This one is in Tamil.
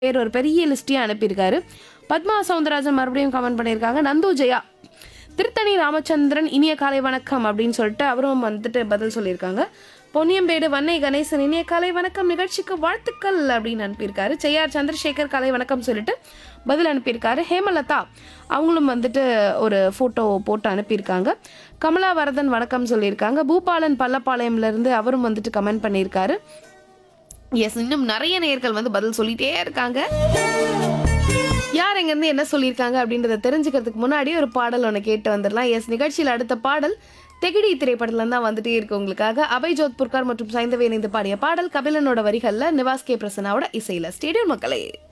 பேர் ஒரு பெரிய லிஸ்டே அனுப்பியிருக்காரு பத்மா சவுந்தரராஜன் மறுபடியும் கமெண்ட் பண்ணியிருக்காங்க நந்து ஜெயா திருத்தணி ராமச்சந்திரன் இனிய காலை வணக்கம் அப்படின்னு சொல்லிட்டு அவரும் வந்துட்டு பதில் சொல்லியிருக்காங்க பொன்னியம்பேடு வன்னை கணேசன் இனிய காலை வணக்கம் நிகழ்ச்சிக்கு வாழ்த்துக்கள் அப்படின்னு அனுப்பியிருக்காரு செய்யார் சந்திரசேகர் காலை வணக்கம் சொல்லிட்டு பதில் அனுப்பியிருக்காரு ஹேமலதா அவங்களும் வந்துட்டு ஒரு ஃபோட்டோ போட்டு அனுப்பியிருக்காங்க கமலா வரதன் வணக்கம் சொல்லியிருக்காங்க பூபாலன் பள்ளப்பாளையம்ல இருந்து அவரும் வந்துட்டு கமெண்ட் பண்ணியிருக்காரு எஸ் இன்னும் நிறைய நேயர்கள் வந்து பதில் சொல்லிட்டே இருக்காங்க யார் எங்கேருந்து என்ன சொல்லியிருக்காங்க அப்படின்றத தெரிஞ்சுக்கிறதுக்கு முன்னாடி ஒரு பாடல் ஒன்று கேட்டு வந்துடலாம் எஸ் நிகழ்ச்சியில் அடுத்த பாடல் தெகிடி திரைப்படத்துல தான் வந்துட்டே இருக்கு உங்களுக்காக அபய் ஜோத்புர்கார் மற்றும் சைந்தவே இணைந்து பாடிய பாடல் கபிலனோட வரிகளில் நிவாஸ் கே பிரசனாவோட இசையில் ஸ்டேடியம் மக்களே